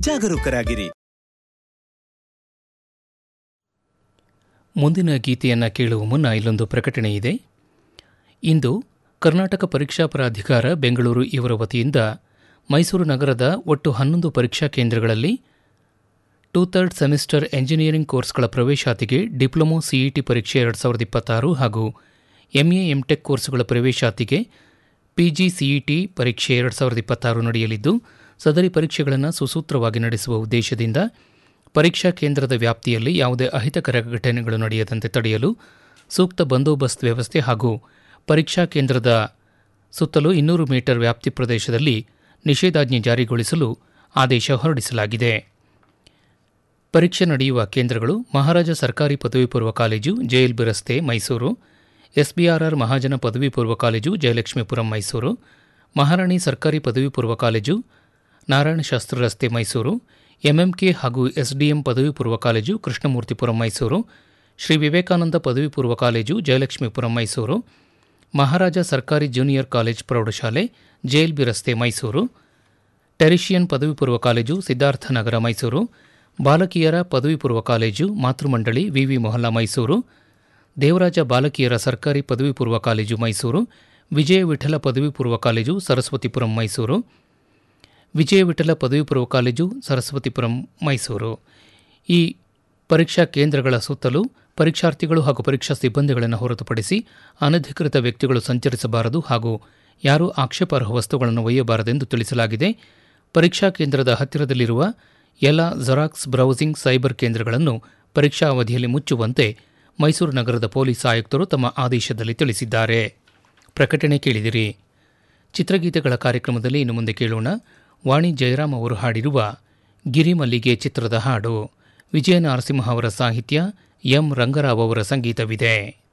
ಜಾಗರೂಕರಾಗಿರಿ ಮುಂದಿನ ಗೀತೆಯನ್ನು ಕೇಳುವ ಮುನ್ನ ಇಲ್ಲೊಂದು ಪ್ರಕಟಣೆ ಇದೆ ಇಂದು ಕರ್ನಾಟಕ ಪರೀಕ್ಷಾ ಪ್ರಾಧಿಕಾರ ಬೆಂಗಳೂರು ಇವರ ವತಿಯಿಂದ ಮೈಸೂರು ನಗರದ ಒಟ್ಟು ಹನ್ನೊಂದು ಪರೀಕ್ಷಾ ಕೇಂದ್ರಗಳಲ್ಲಿ ಟೂ ಥರ್ಡ್ ಸೆಮಿಸ್ಟರ್ ಎಂಜಿನಿಯರಿಂಗ್ ಕೋರ್ಸ್ಗಳ ಪ್ರವೇಶಾತಿಗೆ ಡಿಪ್ಲೊಮೊ ಸಿಇಟಿ ಪರೀಕ್ಷೆ ಎರಡು ಸಾವಿರದ ಇಪ್ಪತ್ತಾರು ಹಾಗೂ ಎಂಎ ಎಂಟೆಕ್ ಕೋರ್ಸ್ಗಳ ಪ್ರವೇಶಾತಿಗೆ ಪಿಜಿ ಸಿಇಟಿ ಪರೀಕ್ಷೆ ಎರಡು ಸಾವಿರದ ಇಪ್ಪತ್ತಾರು ನಡೆಯಲಿದ್ದು ಸದರಿ ಪರೀಕ್ಷೆಗಳನ್ನು ಸುಸೂತ್ರವಾಗಿ ನಡೆಸುವ ಉದ್ದೇಶದಿಂದ ಪರೀಕ್ಷಾ ಕೇಂದ್ರದ ವ್ಯಾಪ್ತಿಯಲ್ಲಿ ಯಾವುದೇ ಅಹಿತಕರ ಘಟನೆಗಳು ನಡೆಯದಂತೆ ತಡೆಯಲು ಸೂಕ್ತ ಬಂದೋಬಸ್ತ್ ವ್ಯವಸ್ಥೆ ಹಾಗೂ ಪರೀಕ್ಷಾ ಕೇಂದ್ರದ ಸುತ್ತಲೂ ಇನ್ನೂರು ಮೀಟರ್ ವ್ಯಾಪ್ತಿ ಪ್ರದೇಶದಲ್ಲಿ ನಿಷೇಧಾಜ್ಞೆ ಜಾರಿಗೊಳಿಸಲು ಆದೇಶ ಹೊರಡಿಸಲಾಗಿದೆ ಪರೀಕ್ಷೆ ನಡೆಯುವ ಕೇಂದ್ರಗಳು ಮಹಾರಾಜ ಸರ್ಕಾರಿ ಪದವಿ ಪೂರ್ವ ಕಾಲೇಜು ಜೆಎಲ್ಬಿ ರಸ್ತೆ ಮೈಸೂರು ಎಸ್ಬಿಆರ್ಆರ್ ಮಹಾಜನ ಪದವಿ ಪೂರ್ವ ಕಾಲೇಜು ಜಯಲಕ್ಷ್ಮೀಪುರಂ ಮೈಸೂರು ಮಹಾರಾಣಿ ಸರ್ಕಾರಿ ಪದವಿ ಪೂರ್ವ ಕಾಲೇಜು ನಾರಾಯಣಶಾಸ್ತ್ರ ರಸ್ತೆ ಮೈಸೂರು ಎಂಎಂಕೆ ಹಾಗೂ ಎಸ್ಡಿಎಂ ಪದವಿ ಪೂರ್ವ ಕಾಲೇಜು ಕೃಷ್ಣಮೂರ್ತಿಪುರಂ ಮೈಸೂರು ಶ್ರೀ ವಿವೇಕಾನಂದ ಪದವಿ ಪೂರ್ವ ಕಾಲೇಜು ಜಯಲಕ್ಷ್ಮೀಪುರಂ ಮೈಸೂರು ಮಹಾರಾಜ ಸರ್ಕಾರಿ ಜೂನಿಯರ್ ಕಾಲೇಜ್ ಪ್ರೌಢಶಾಲೆ ಜೆಎಲ್ಬಿ ರಸ್ತೆ ಮೈಸೂರು ಟೆರಿಷಿಯನ್ ಪದವಿ ಪೂರ್ವ ಕಾಲೇಜು ಸಿದ್ಧಾರ್ಥನಗರ ಮೈಸೂರು ಬಾಲಕಿಯರ ಪದವಿ ಪೂರ್ವ ಕಾಲೇಜು ಮಾತೃಮಂಡಳಿ ವಿವಿ ಮೊಹಲ್ಲಾ ಮೈಸೂರು ದೇವರಾಜ ಬಾಲಕಿಯರ ಸರ್ಕಾರಿ ಪದವಿ ಪೂರ್ವ ಕಾಲೇಜು ಮೈಸೂರು ವಿಜಯ ವಿಠಲ ಪದವಿ ಪೂರ್ವ ಕಾಲೇಜು ಸರಸ್ವತಿಪುರಂ ಮೈಸೂರು ವಿಜಯ ವಿಠಲ ಪದವಿ ಪೂರ್ವ ಕಾಲೇಜು ಸರಸ್ವತಿಪುರಂ ಮೈಸೂರು ಈ ಪರೀಕ್ಷಾ ಕೇಂದ್ರಗಳ ಸುತ್ತಲೂ ಪರೀಕ್ಷಾರ್ಥಿಗಳು ಹಾಗೂ ಪರೀಕ್ಷಾ ಸಿಬ್ಬಂದಿಗಳನ್ನು ಹೊರತುಪಡಿಸಿ ಅನಧಿಕೃತ ವ್ಯಕ್ತಿಗಳು ಸಂಚರಿಸಬಾರದು ಹಾಗೂ ಯಾರೂ ಆಕ್ಷೇಪಾರ್ಹ ವಸ್ತುಗಳನ್ನು ಒಯ್ಯಬಾರದೆಂದು ತಿಳಿಸಲಾಗಿದೆ ಪರೀಕ್ಷಾ ಕೇಂದ್ರದ ಹತ್ತಿರದಲ್ಲಿರುವ ಎಲ್ಲ ಜೆರಾಕ್ಸ್ ಬ್ರೌಸಿಂಗ್ ಸೈಬರ್ ಕೇಂದ್ರಗಳನ್ನು ಪರೀಕ್ಷಾ ಅವಧಿಯಲ್ಲಿ ಮುಚ್ಚುವಂತೆ ಮೈಸೂರು ನಗರದ ಪೊಲೀಸ್ ಆಯುಕ್ತರು ತಮ್ಮ ಆದೇಶದಲ್ಲಿ ತಿಳಿಸಿದ್ದಾರೆ ಪ್ರಕಟಣೆ ಕೇಳಿದಿರಿ ಚಿತ್ರಗೀತೆಗಳ ಕಾರ್ಯಕ್ರಮದಲ್ಲಿ ಇನ್ನು ಮುಂದೆ ಕೇಳೋಣ ವಾಣಿ ಜಯರಾಮ್ ಅವರು ಹಾಡಿರುವ ಗಿರಿಮಲ್ಲಿಗೆ ಚಿತ್ರದ ಹಾಡು ವಿಜಯ ನರಸಿಂಹ ಅವರ ಸಾಹಿತ್ಯ ಎಂ ರಂಗರಾವ್ ಅವರ ಸಂಗೀತವಿದೆ